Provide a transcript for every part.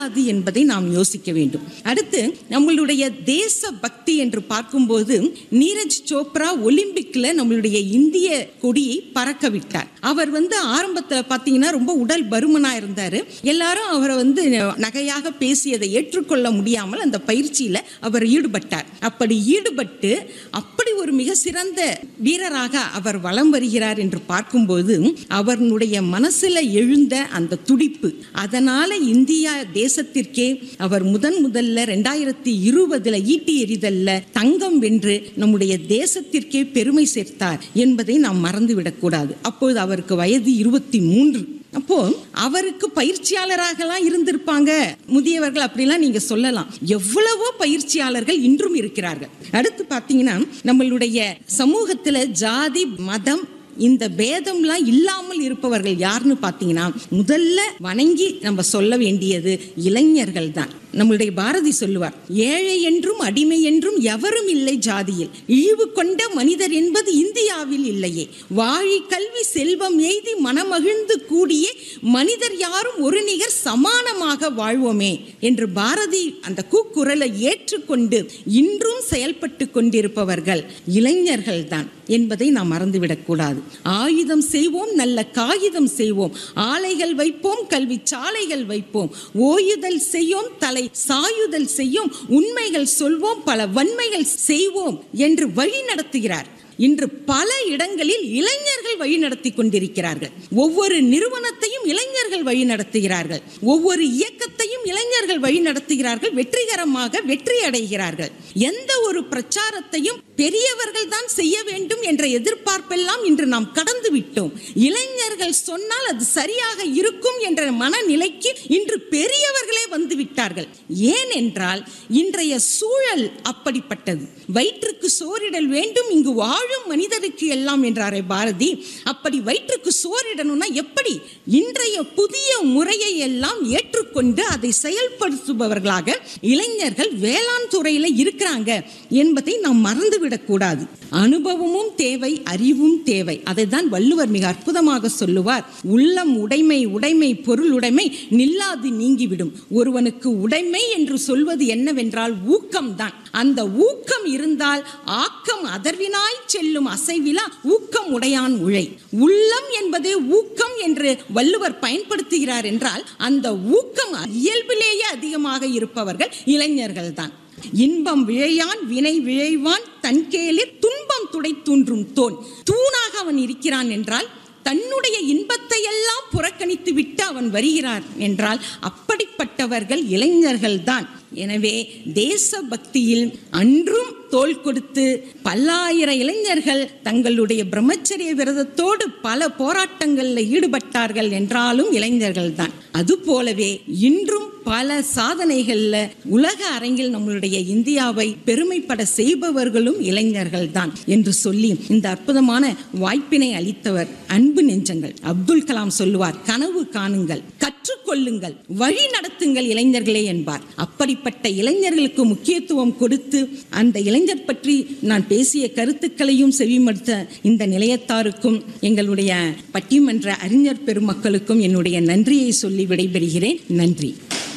அது என்பதை நாம் யோசிக்க வேண்டும் அடுத்து நம்மளுடைய தேச பக்தி என்று பார்க்கும்போது நீரஜ் சோப்ரா ஒலிம்பிக்ல நம்மளுடைய இந்திய கொடியை பறக்க விட்டார் அவர் வந்து ஆரம்பத்துல பாத்தீங்கன்னா ரொம்ப உடல் பருமனா இருந்தாரு எல்லாரும் அவரை வந்து நகையாக பேசியதை ஏற்றுக்கொள்ள முடியாமல் அந்த பயிற்சியில அவர் ஈடுபட்டார் அப்படி ஈடுபட்டு அப்படி ஒரு மிக சிறந்த வீரராக அவர் வலம் வருகிறார் என்று பார்க்கும்போது அவருடைய மனசுல எழுந்த அந்த துடிப்பு அதனால இந்தியா தேசத்திற்கே அவர் முதன் முதல்ல ரெண்டாயிரத்தி இருபதுல ஈட்டி எறிதல்ல தங்கம் வென்று நம்முடைய தேசத்திற்கே பெருமை சேர்த்தார் என்பதை நாம் மறந்துவிடக் கூடாது அப்போது அவருக்கு வயது இருபத்தி மூன்று அப்போ அவருக்கு பயிற்சியாளராகலாம் இருந்திருப்பாங்க முதியவர்கள் அப்படிலாம் நீங்க சொல்லலாம் எவ்வளவோ பயிற்சியாளர்கள் இன்றும் இருக்கிறார்கள் அடுத்து பாத்தீங்கன்னா நம்மளுடைய சமூகத்துல ஜாதி மதம் இந்த பேதம்லாம் இல்லாமல் இருப்பவர்கள் யாருன்னு பார்த்தீங்கன்னா முதல்ல வணங்கி நம்ம சொல்ல வேண்டியது இளைஞர்கள் தான் நம்மளுடைய பாரதி சொல்லுவார் ஏழை என்றும் அடிமை என்றும் எவரும் இல்லை ஜாதியில் இழிவு கொண்ட மனிதர் என்பது இந்தியாவில் இல்லையே வாழி கல்வி செல்வம் எய்தி மனமகிழ்ந்து கூடிய மனிதர் யாரும் ஒரு நிகர் சமானமாக வாழ்வோமே என்று பாரதி அந்த கூக்குரலை ஏற்றுக்கொண்டு இன்றும் செயல்பட்டு கொண்டிருப்பவர்கள் இளைஞர்கள் தான் என்பதை நாம் மறந்துவிடக்கூடாது ஆயுதம் செய்வோம் நல்ல காகிதம் செய்வோம் ஆலைகள் வைப்போம் கல்வி சாலைகள் வைப்போம் ஓயுதல் செய்யோம் தலை சாயுதல் செய்யும் உண்மைகள் சொல்வோம் பல வன்மைகள் செய்வோம் என்று வழி நடத்துகிறார் இன்று பல இடங்களில் இளைஞர்கள் வழி நடத்தி கொண்டிருக்கிறார்கள் ஒவ்வொரு நிறுவனத்தையும் இளைஞர்கள் வழி நடத்துகிறார்கள் ஒவ்வொரு இயக்கத்தையும் இளைஞர்கள் வழி நடத்துகிறார்கள் வெற்றிகரமாக வெற்றி அடைகிறார்கள் எந்த ஒரு பிரச்சாரத்தையும் பெரியவர்கள் தான் செய்ய வேண்டும் என்ற எதிர்பார்ப்பெல்லாம் இன்று நாம் கடந்து விட்டோம் இளைஞர்கள் சொன்னால் அது சரியாக இருக்கும் என்ற மனநிலைக்கு இன்று பெரியவர்களே வந்து விட்டார்கள் ஏனென்றால் இன்றைய சூழல் அப்படிப்பட்டது வயிற்றுக்கு சோறிடல் வேண்டும் இங்கு வாழும் மனிதருக்கு எல்லாம் என்றாரே பாரதி அப்படி வயிற்றுக்கு சோறிடணும்னா எப்படி இன்றைய புதிய முறையை எல்லாம் ஏற்றுக்கொண்டு அதை செயல்படுத்துபவர்களாக இளைஞர்கள் வேளாண் துறையில இருக்கிறாங்க என்பதை நாம் மறந்துவிடக் கூடாது அனுபவமும் தேவை அறிவும் தேவை அதை தான் வள்ளுவர் மிக அற்புதமாக சொல்லுவார் உள்ளம் உடைமை உடைமை பொருள் உடைமை நில்லாது நீங்கிவிடும் ஒருவனுக்கு உடைமை என்று சொல்வது என்னவென்றால் ஊக்கம்தான் அந்த ஊக்கம் இருந்தால் ஆக்கம் அதர்வினாய் செல்லும் அசைவிலா ஊக்கம் உடையான் உழை உள்ளம் என்பதே ஊக்கம் என்று வள்ளுவர் பயன்படுத்துகிறார் என்றால் அந்த ஊக்கம் இயல்பிலேயே அதிகமாக இருப்பவர்கள் இளைஞர்கள் தான் இன்பம் விழையான் வினை விழைவான் தன்கேலிர் துன்பம் துடை தூன்றும் தோன் தூணாக அவன் இருக்கிறான் என்றால் தன்னுடைய இன்பத்தை எல்லாம் புறக்கணித்து விட்டு அவன் வருகிறார் என்றால் அப்படிப்பட்டவர்கள் இளைஞர்கள் தான் எனவே தேச பக்தியில் அன்றும் தோள் கொடுத்து பல்லாயிரம் இளைஞர்கள் தங்களுடைய பிரம்மச்சரிய விரதத்தோடு பல போராட்டங்களில் ஈடுபட்டார்கள் என்றாலும் இளைஞர்கள் தான் அதுபோலவே இன்றும் பல சாதனைகள்ல உலக அரங்கில் நம்மளுடைய இந்தியாவை பெருமைப்பட செய்பவர்களும் இளைஞர்கள் தான் என்று சொல்லி இந்த அற்புதமான வாய்ப்பினை அளித்தவர் அன்பு நெஞ்சங்கள் அப்துல் கலாம் சொல்லுவார் கனவு காணுங்கள் கற்றுக்கொள்ளுங்கள் வழி நடத்துங்கள் இளைஞர்களே என்பார் அப்படிப்பட்ட இளைஞர்களுக்கு முக்கியத்துவம் கொடுத்து அந்த இளைஞர் பற்றி நான் பேசிய கருத்துக்களையும் செவிமடுத்த இந்த நிலையத்தாருக்கும் எங்களுடைய பட்டிமன்ற அறிஞர் பெருமக்களுக்கும் என்னுடைய நன்றியை சொல்லி விடைபெறுகிறேன் நன்றி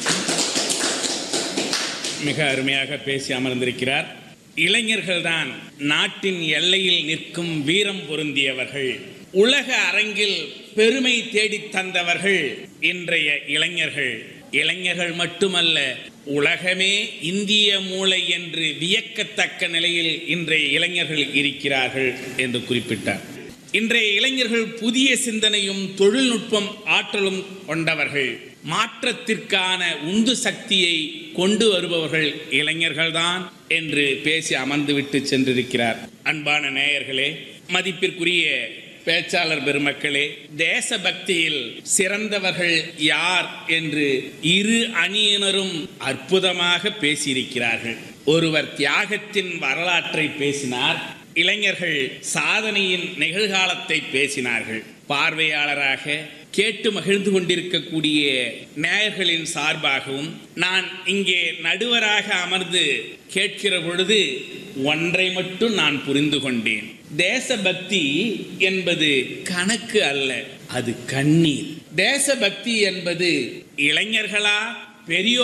மிக அருமையாக பேசி அமர்ந்திருக்கிறார் இளைஞர்கள்தான் நாட்டின் எல்லையில் நிற்கும் வீரம் பொருந்தியவர்கள் உலக அரங்கில் பெருமை தேடித் தந்தவர்கள் இன்றைய இளைஞர்கள் இளைஞர்கள் மட்டுமல்ல உலகமே இந்திய மூளை என்று வியக்கத்தக்க நிலையில் இன்றைய இளைஞர்கள் இருக்கிறார்கள் என்று குறிப்பிட்டார் இன்றைய இளைஞர்கள் புதிய சிந்தனையும் தொழில்நுட்பம் ஆற்றலும் கொண்டவர்கள் மாற்றத்திற்கான உந்து சக்தியை கொண்டு வருபவர்கள் இளைஞர்கள்தான் என்று பேசி அமர்ந்துவிட்டு சென்றிருக்கிறார் அன்பான நேயர்களே மதிப்பிற்குரிய பேச்சாளர் பெருமக்களே தேசபக்தியில் சிறந்தவர்கள் யார் என்று இரு அணியினரும் அற்புதமாக பேசியிருக்கிறார்கள் ஒருவர் தியாகத்தின் வரலாற்றை பேசினார் இளைஞர்கள் சாதனையின் நிகழ்காலத்தை பேசினார்கள் பார்வையாளராக கேட்டு மகிழ்ந்து கொண்டிருக்கக்கூடிய நேயர்களின் சார்பாகவும் நான் இங்கே நடுவராக அமர்ந்து கேட்கிற பொழுது ஒன்றை மட்டும் நான் புரிந்து கொண்டேன் தேசபக்தி என்பது கணக்கு அல்ல அது கண்ணீர் தேசபக்தி என்பது இளைஞர்களா பெரியோர்